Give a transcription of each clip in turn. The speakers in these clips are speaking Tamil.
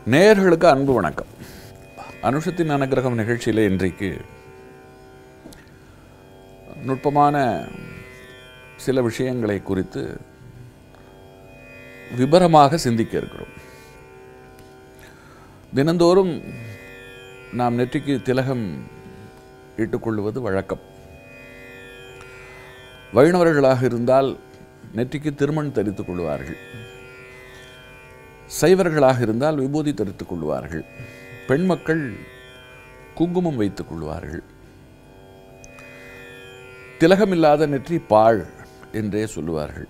நேயர்களுக்கு அன்பு வணக்கம் அனுஷத்தின் அனுகிரகம் நிகழ்ச்சியில் இன்றைக்கு நுட்பமான சில விஷயங்களை குறித்து விபரமாக சிந்திக்க இருக்கிறோம் தினந்தோறும் நாம் நெற்றிக்கு திலகம் இட்டுக்கொள்வது வழக்கம் வைணவர்களாக இருந்தால் நெற்றிக்கு திருமண் தரித்துக் கொள்வார்கள் சைவர்களாக இருந்தால் விபூதி தரித்துக் கொள்வார்கள் பெண் மக்கள் குங்குமம் வைத்துக் கொள்வார்கள் திலகமில்லாத நெற்றி பாழ் என்றே சொல்லுவார்கள்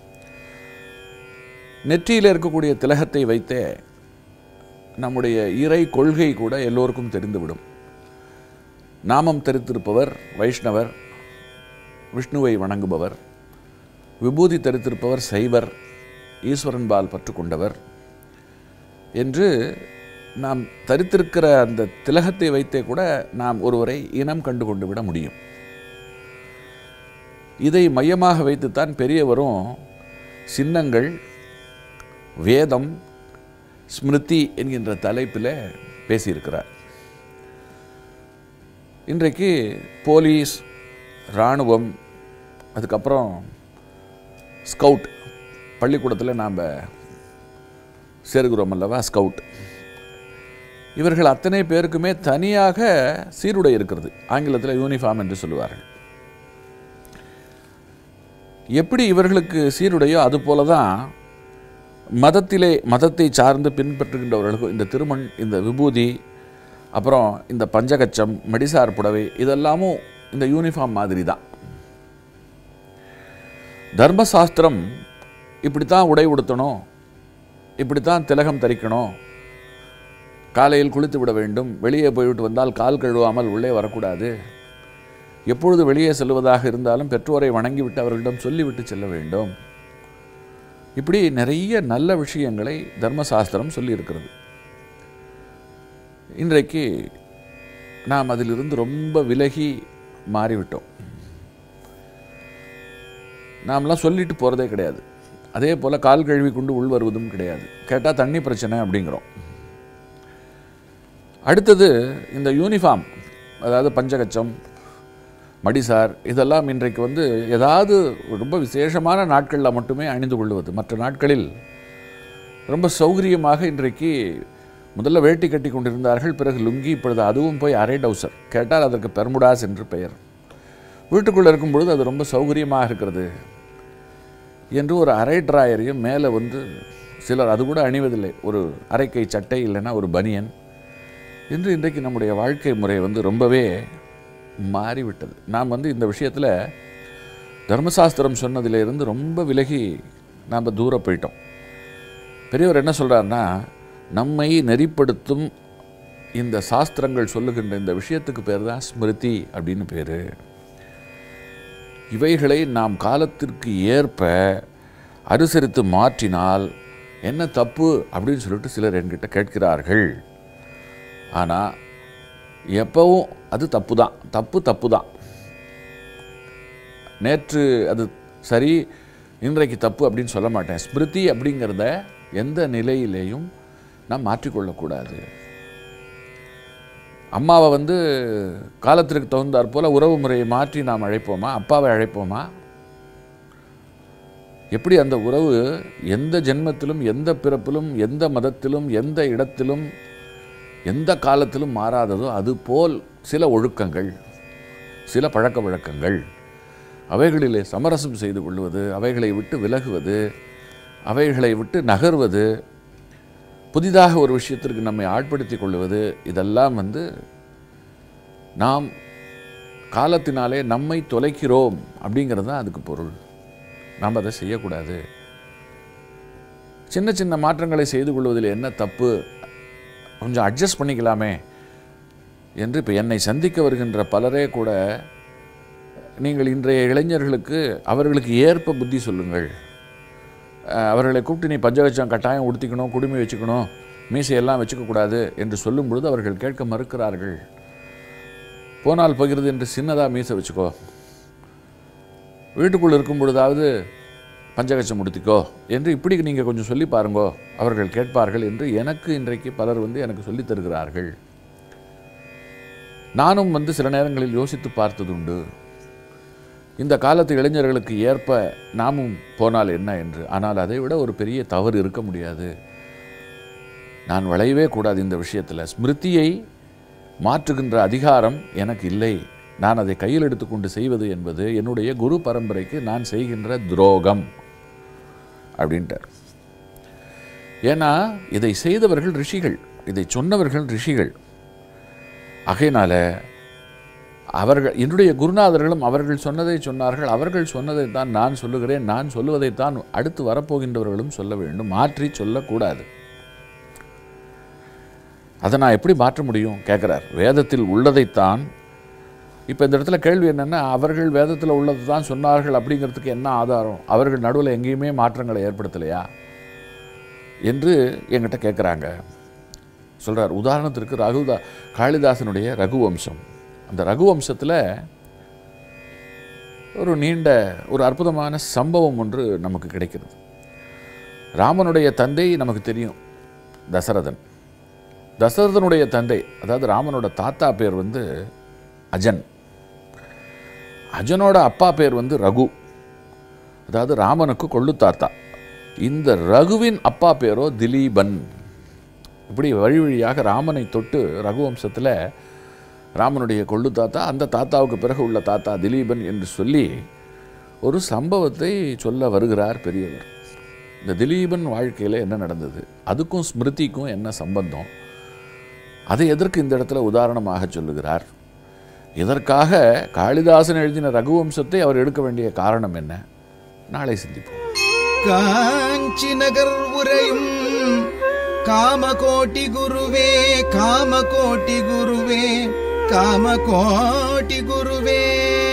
நெற்றியில் இருக்கக்கூடிய திலகத்தை வைத்தே நம்முடைய இறை கொள்கை கூட எல்லோருக்கும் தெரிந்துவிடும் நாமம் தரித்திருப்பவர் வைஷ்ணவர் விஷ்ணுவை வணங்குபவர் விபூதி தரித்திருப்பவர் சைவர் ஈஸ்வரன்பால் பற்று கொண்டவர் என்று நாம் தரித்திருக்கிற அந்த திலகத்தை வைத்தே கூட நாம் ஒருவரை இனம் கண்டு கொண்டு விட முடியும் இதை மையமாக வைத்துத்தான் பெரியவரும் சின்னங்கள் வேதம் ஸ்மிருதி என்கின்ற தலைப்பில் பேசியிருக்கிறார் இன்றைக்கு போலீஸ் இராணுவம் அதுக்கப்புறம் ஸ்கவுட் பள்ளிக்கூடத்தில் நாம் சேருகிறோம் அல்லவா ஸ்கவுட் இவர்கள் அத்தனை பேருக்குமே தனியாக சீருடை இருக்கிறது ஆங்கிலத்தில் யூனிஃபார்ம் என்று சொல்லுவார்கள் எப்படி இவர்களுக்கு சீருடையோ அது போல தான் மதத்திலே மதத்தை சார்ந்து பின்பற்றுகின்றவர்களுக்கும் இந்த திருமண் இந்த விபூதி அப்புறம் இந்த பஞ்சகச்சம் மடிசார் புடவை இதெல்லாமும் இந்த யூனிஃபார்ம் மாதிரி தான் தர்மசாஸ்திரம் இப்படித்தான் உடை உடுத்தணும் இப்படித்தான் திலகம் தரிக்கணும் காலையில் குளித்து விட வேண்டும் வெளியே போய்விட்டு வந்தால் கால் கழுவாமல் உள்ளே வரக்கூடாது எப்பொழுது வெளியே செல்வதாக இருந்தாலும் பெற்றோரை வணங்கிவிட்டு அவர்களிடம் சொல்லிவிட்டு செல்ல வேண்டும் இப்படி நிறைய நல்ல விஷயங்களை தர்மசாஸ்திரம் சொல்லியிருக்கிறது இன்றைக்கு நாம் அதிலிருந்து ரொம்ப விலகி மாறிவிட்டோம் நாம்லாம் சொல்லிட்டு போகிறதே கிடையாது அதே போல் கால் கழுவி கொண்டு உள் வருவதும் கிடையாது கேட்டால் தண்ணி பிரச்சனை அப்படிங்கிறோம் அடுத்தது இந்த யூனிஃபார்ம் அதாவது பஞ்சகச்சம் மடிசார் இதெல்லாம் இன்றைக்கு வந்து ஏதாவது ரொம்ப விசேஷமான நாட்களில் மட்டுமே அணிந்து கொள்வது மற்ற நாட்களில் ரொம்ப சௌகரியமாக இன்றைக்கு முதல்ல வேட்டி கட்டி கொண்டிருந்தார்கள் பிறகு லுங்கி இப்பொழுது அதுவும் போய் அரை டவுசர் கேட்டால் அதற்கு பெர்முடாஸ் என்று பெயர் வீட்டுக்குள்ளே இருக்கும் பொழுது அது ரொம்ப சௌகரியமாக இருக்கிறது என்று ஒரு அரை ட்ராயரையும் மேலே வந்து சிலர் அது கூட அணிவதில்லை ஒரு அரைக்கை சட்டை இல்லைன்னா ஒரு பனியன் என்று இன்றைக்கு நம்முடைய வாழ்க்கை முறை வந்து ரொம்பவே மாறிவிட்டது நாம் வந்து இந்த விஷயத்தில் தர்மசாஸ்திரம் சொன்னதிலிருந்து ரொம்ப விலகி நாம் தூர போயிட்டோம் பெரியவர் என்ன சொல்கிறாருன்னா நம்மை நெறிப்படுத்தும் இந்த சாஸ்திரங்கள் சொல்லுகின்ற இந்த விஷயத்துக்கு பேர் தான் ஸ்மிருதி அப்படின்னு பேர் இவைகளை நாம் காலத்திற்கு ஏற்ப அனுசரித்து மாற்றினால் என்ன தப்பு அப்படின்னு சொல்லிட்டு சிலர் என்கிட்ட கேட்கிறார்கள் ஆனால் எப்பவும் அது தப்பு தான் தப்பு தப்பு தான் நேற்று அது சரி இன்றைக்கு தப்பு அப்படின்னு சொல்ல மாட்டேன் ஸ்மிருதி அப்படிங்கிறத எந்த நிலையிலேயும் நாம் மாற்றிக்கொள்ளக்கூடாது அம்மாவை வந்து காலத்திற்கு தகுந்தாற் போல் உறவு முறையை மாற்றி நாம் அழைப்போமா அப்பாவை அழைப்போமா எப்படி அந்த உறவு எந்த ஜென்மத்திலும் எந்த பிறப்பிலும் எந்த மதத்திலும் எந்த இடத்திலும் எந்த காலத்திலும் மாறாததோ அதுபோல் சில ஒழுக்கங்கள் சில பழக்க வழக்கங்கள் அவைகளிலே சமரசம் செய்து கொள்வது அவைகளை விட்டு விலகுவது அவைகளை விட்டு நகர்வது புதிதாக ஒரு விஷயத்திற்கு நம்மை ஆட்படுத்தி கொள்வது இதெல்லாம் வந்து நாம் காலத்தினாலே நம்மை தொலைக்கிறோம் அப்படிங்கிறது தான் அதுக்கு பொருள் நாம் அதை செய்யக்கூடாது சின்ன சின்ன மாற்றங்களை செய்து கொள்வதில் என்ன தப்பு கொஞ்சம் அட்ஜஸ்ட் பண்ணிக்கலாமே என்று இப்போ என்னை சந்திக்க வருகின்ற பலரே கூட நீங்கள் இன்றைய இளைஞர்களுக்கு அவர்களுக்கு ஏற்ப புத்தி சொல்லுங்கள் அவர்களை கூப்பிட்டு நீ பஞ்சவச்சம் கட்டாயம் உடுத்திக்கணும் குடுமி வச்சுக்கணும் மீசையெல்லாம் வச்சுக்கக்கூடாது என்று சொல்லும் பொழுது அவர்கள் கேட்க மறுக்கிறார்கள் போனால் போகிறது என்று சின்னதாக மீசை வச்சுக்கோ வீட்டுக்குள் இருக்கும் பொழுதாவது பஞ்சகச்சம் முடித்துக்கோ என்று இப்படி நீங்கள் கொஞ்சம் சொல்லி பாருங்கோ அவர்கள் கேட்பார்கள் என்று எனக்கு இன்றைக்கு பலர் வந்து எனக்கு சொல்லித் தருகிறார்கள் நானும் வந்து சில நேரங்களில் யோசித்து பார்த்ததுண்டு இந்த காலத்து இளைஞர்களுக்கு ஏற்ப நாமும் போனால் என்ன என்று ஆனால் அதை விட ஒரு பெரிய தவறு இருக்க முடியாது நான் வளையவே கூடாது இந்த விஷயத்தில் ஸ்மிருதியை மாற்றுகின்ற அதிகாரம் எனக்கு இல்லை நான் அதை கையில் எடுத்துக்கொண்டு செய்வது என்பது என்னுடைய குரு பரம்பரைக்கு நான் செய்கின்ற துரோகம் அப்படின்ட்டார் ஏன்னா இதை செய்தவர்கள் ரிஷிகள் இதை சொன்னவர்கள் ரிஷிகள் ஆகையினால அவர்கள் என்னுடைய குருநாதர்களும் அவர்கள் சொன்னதை சொன்னார்கள் அவர்கள் சொன்னதை தான் நான் சொல்லுகிறேன் நான் சொல்லுவதைத்தான் அடுத்து வரப்போகின்றவர்களும் சொல்ல வேண்டும் மாற்றி சொல்லக்கூடாது அதை நான் எப்படி மாற்ற முடியும் கேட்குறார் வேதத்தில் உள்ளதைத்தான் இப்போ இந்த இடத்துல கேள்வி என்னென்னா அவர்கள் வேதத்தில் உள்ளது தான் சொன்னார்கள் அப்படிங்கிறதுக்கு என்ன ஆதாரம் அவர்கள் நடுவில் எங்கேயுமே மாற்றங்களை ஏற்படுத்தலையா என்று என்கிட்ட கேட்குறாங்க சொல்கிறார் உதாரணத்திற்கு ரகுதா காளிதாசனுடைய ரகுவம்சம் அந்த ரகுவம்சத்தில் ஒரு நீண்ட ஒரு அற்புதமான சம்பவம் ஒன்று நமக்கு கிடைக்கிறது ராமனுடைய தந்தை நமக்கு தெரியும் தசரதன் தசரதனுடைய தந்தை அதாவது ராமனோட தாத்தா பேர் வந்து அஜன் அஜனோட அப்பா பேர் வந்து ரகு அதாவது ராமனுக்கு கொள்ளு தாத்தா இந்த ரகுவின் அப்பா பேரோ திலீபன் இப்படி வழி வழியாக ராமனை தொட்டு ரகுவம்சத்தில் ராமனுடைய கொள்ளு தாத்தா அந்த தாத்தாவுக்கு பிறகு உள்ள தாத்தா திலீபன் என்று சொல்லி ஒரு சம்பவத்தை சொல்ல வருகிறார் பெரியவர் இந்த திலீபன் வாழ்க்கையில் என்ன நடந்தது அதுக்கும் ஸ்மிருதிக்கும் என்ன சம்பந்தம் அதை எதற்கு இந்த இடத்துல உதாரணமாக சொல்லுகிறார் இதற்காக காளிதாசன் எழுதின ரகுவம்சத்தை அவர் எடுக்க வேண்டிய காரணம் என்ன நாளை சிந்திப்போம் காஞ்சி நகர் உரையும் காமகோட்டி குருவே காமகோட்டி குருவே காமகோட்டி குருவே